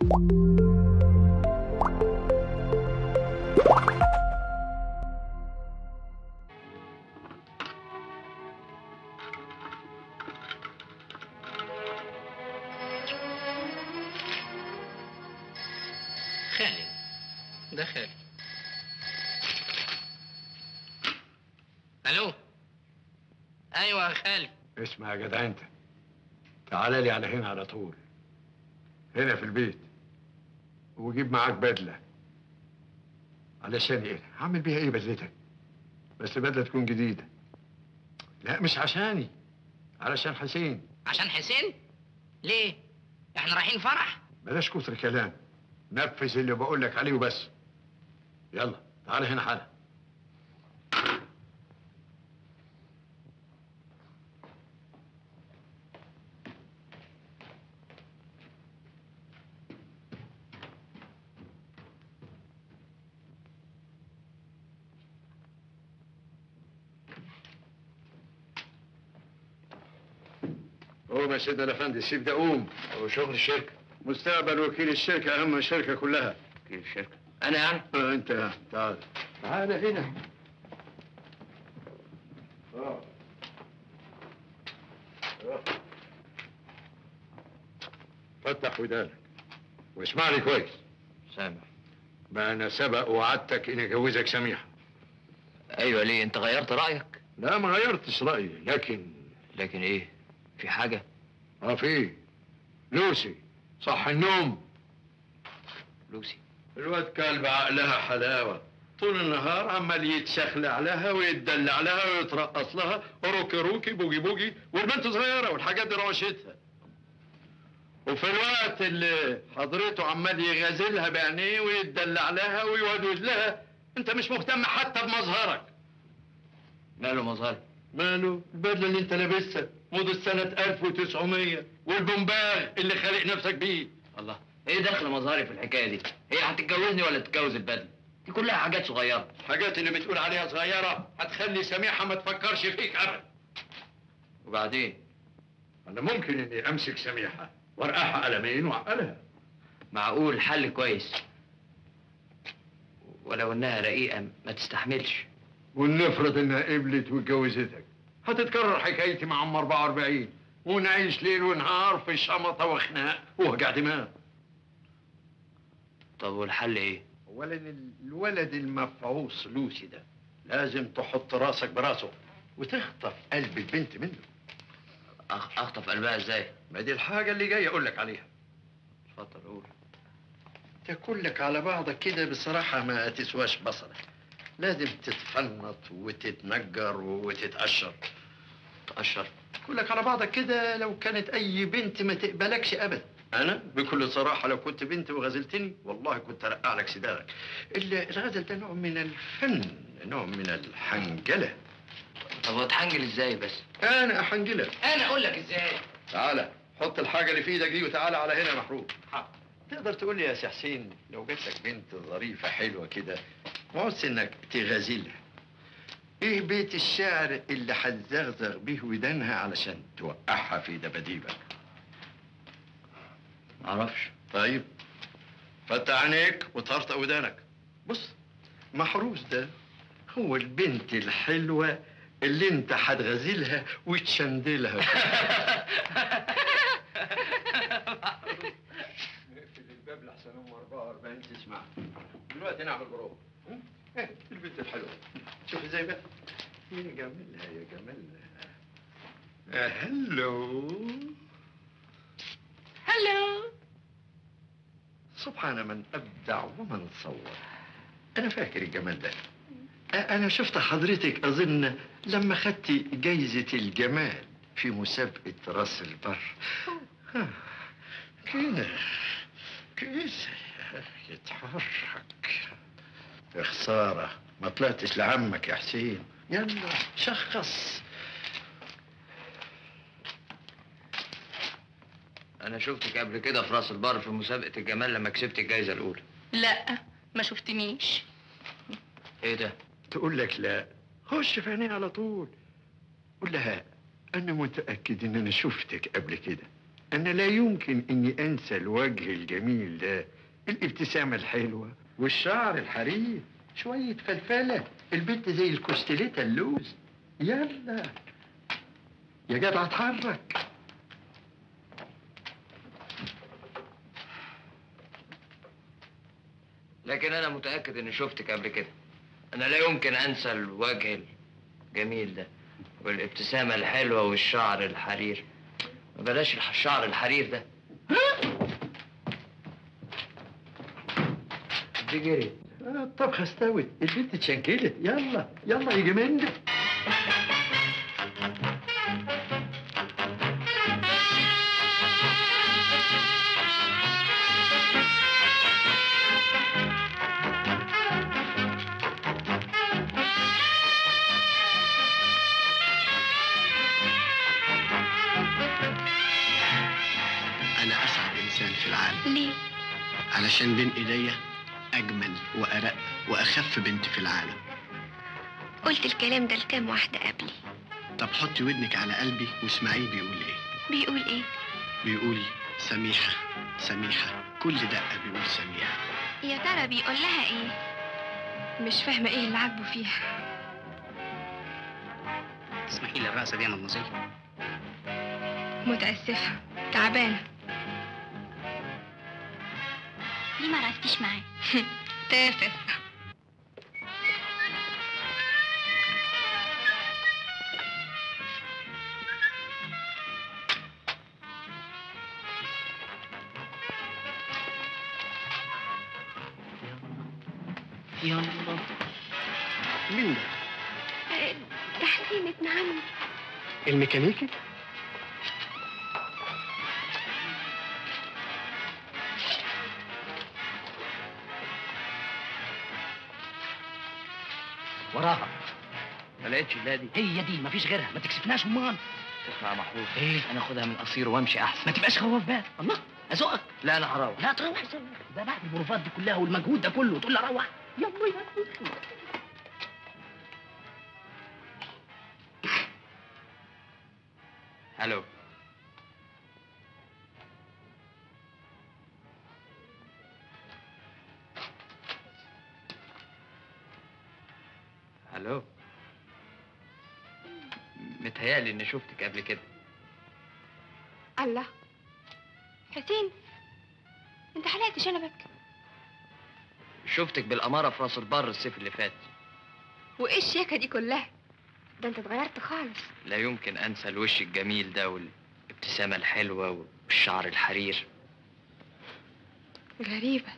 خالي ده خالي الو ايوه يا خالي اسمع يا جدع انت تعال لي على هنا على طول هنا في البيت وجيب معاك بدله علشان ايه هعمل بيها ايه بدلتك بس بدله تكون جديده لا مش عشاني علشان حسين عشان حسين ليه احنا رايحين فرح بلاش كتر كلام نفذ اللي بقول لك عليه وبس يلا تعال هنا حالا قوم يا سيدنا الافندي سيب ده قوم هو شغل الشركه مستقبل وكيل الشركه اهم من الشركه كلها وكيل الشركه انا يعني آه انت تعال تعال هنا آه. آه. فتح ودانك واسمع لي كويس سامع ما انا سبق وعدتك اني اجوزك سميحه ايوه ليه انت غيرت رايك لا ما غيرتش رايي لكن لكن ايه في حاجه اه في لوسي صح النوم لوسي الواد كلب عقلها حلاوه طول النهار عمال يتشخلع لها ويتدلع لها ويترقص لها روكي روكي بوجي بوجي والبنت صغيره والحاجات دي روشتها وفي الوقت اللي حضرته عمال يغازلها بعينيه ويتدلع لها ويودوج لها انت مش مهتم حتى بمظهرك ماله مظهر ماله البدله اللي انت لابسها موضة سنة 1900 والبومباغ اللي خالق نفسك بيه الله ايه دخل مظهري في الحكايه دي هي هتتجوزني ولا تتجوز البدله دي كلها حاجات صغيره الحاجات اللي بتقول عليها صغيرة هتخلي سميحة ما تفكرش فيك أبدا وبعدين أنا ممكن إني أمسك سميحة وأرقعها قلمين وأعقلها معقول حل كويس ولو انها رقيقه ما تستحملش ونفرض إنها قبلت واتجوزتك هتتكرر حكايتي مع عم 44 ونعيش ليل ونهار في شمطة وخناق ووجع دماغ طب والحل ايه أولا الولد المفعوص لوسي ده لازم تحط راسك براسه وتخطف قلب البنت منه أخ... اخطف قلبها ازاي ما دي الحاجة اللي جاي أقول لك عليها اتفضل قول انت كلك على بعضك كده بصراحة ما تسواش بصلة لازم تتفنط وتتنجر وتتقشر تقشر كلك على بعضك كده لو كانت أي بنت ما تقبلكش أبدا أنا بكل صراحة لو كنت بنت وغزلتني والله كنت أرقع لك سدارك ال- الغزل ده نوع من الفن نوع من الحنجلة طب واتحنجل ازاي بس أنا أحنجلك انا اقول لك ازاي تعالى حط الحاجة اللي في إيدك دي وتعالى على هنا يا محروق تقدر تقول لي يا سي حسين لو جات لك بنت ظريفة حلوة كده وعوز انك تغازلها ايه بيت الشعر اللي هتزغزغ بيه ودانها علشان توقعها في دباديبك معرفش طيب فتح عينيك وطرطق ودانك بص محروس ده هو البنت الحلوة اللي انت هتغازلها وتشندلها نقفل الباب لحسن ام 44 تسمع دلوقتي نعمل بروفه ايه البنت الحلوه شوف ازاي بقى يا جمالها يا جمالها آه، هلو هلو سبحان من ابدع ومن صور انا فاكر الجمال ده آه، انا شفت حضرتك اظن لما خدتي جايزه الجمال في مسابقه راس البر آه، كده كده يتحرك يا خساره ما طلعتش لعمك يا حسين يلا شخص انا شفتك قبل كده في راس البر في مسابقه الجمال لما كسبت الجائزه الاولى لا ما شفتنيش ايه ده تقول لك لا خش في عينيها على طول قول لها انا متاكد ان انا شفتك قبل كده أنا لا يمكن إني أنسى الوجه الجميل ده الابتسامة الحلوة والشعر الحرير شوية فلفلة البنت زي الكوستيليتا اللوز يلا يا جدع اتحرك لكن انا متاكد اني شفتك قبل كده انا لا يمكن انسى الوجه الجميل ده والابتسامه الحلوه والشعر الحرير بلاش الح- الشعر الحرير ده دي جري آه، الطبخة استوت البنت اتشنكلت يلا يلا يجي منك أنا أسعد إنسان في العالم ليه؟ علشان بين إيديا أجمل وأرق وأخف بنت في العالم قلت الكلام ده لكام واحدة قبلي طب حطي ودنك على قلبي واسمعيه بيقول إيه بيقول ايه بيقول سميحة سميحة كل دقة بيقول سميحة يا ترى بيقول لها ايه مش فاهمة ايه اللي عاجبه فيها تسمحي لي الرقصة دي يا مدموزيل متأسفة تعبانة ليه ما رقصتيش معاه؟ تافه يلا مين ده؟ آه، تحسين ابن عمي الميكانيكي؟ وراها ما لقيتش الا دي هي دي مفيش غيرها ما تكسفناش امال اسمع يا محمود ايه انا اخدها من قصير وامشي احسن ما تبقاش خواف بقى الله ازقك لا انا هروح لا تروح ده بعد البروفات دي كلها والمجهود ده كله تقول لي روح يلا يلا الو الو متهيألي اني شفتك قبل كده الله حسين انت حلقت شنبك شفتك بالأمارة في راس البر الصيف اللي فات وايه الشياكة دي كلها ده انت اتغيرت خالص لا يمكن أنسى الوش الجميل ده والابتسامة الحلوة والشعر الحرير غريبة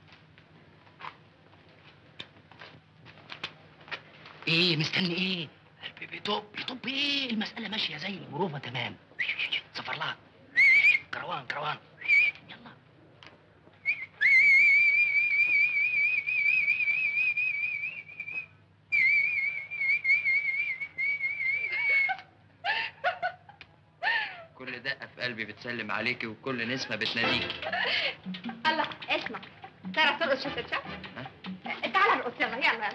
ايه مستني ايه قلبي بيطب يطب ايه المسألة ماشية زي البروفة تمام سفر لها كروان كروان يلا كل دقة في قلبي بتسلم عليكي وكل نسمة بتناديكي الله اسمع تعرف ترقص شفتشة؟ تعال ارقص يلا يلا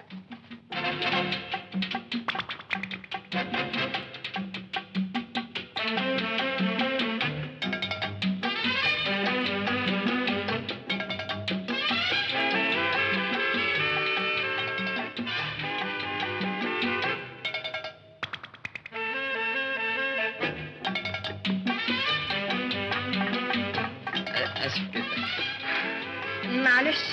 أ- آسف جدا معلش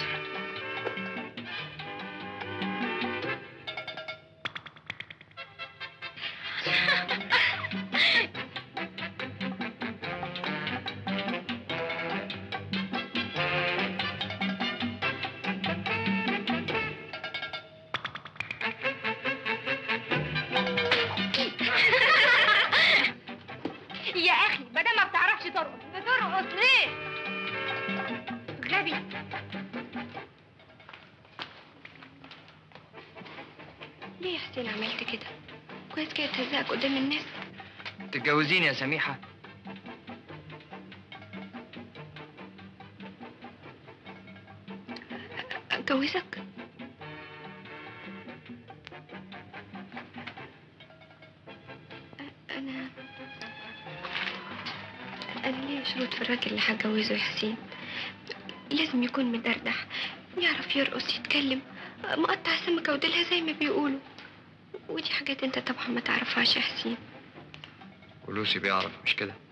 يا اخي بدل ما بتعرفش ترقص بترقص ليه غبي ليه يا حسين عملت كده كويس كده تهزقك قدام الناس تتجوزيني يا سميحة اتجوزك أ- انا انا ليش شروط في الراجل اللي هتجوزه يا حسين لازم يكون مدردح يعرف يرقص يتكلم مقطع سمكة وديلها زي ما بيقولوا ودي حاجات انت طبعا ما تعرفهاش يا حسين ولوسي بيعرف مش كده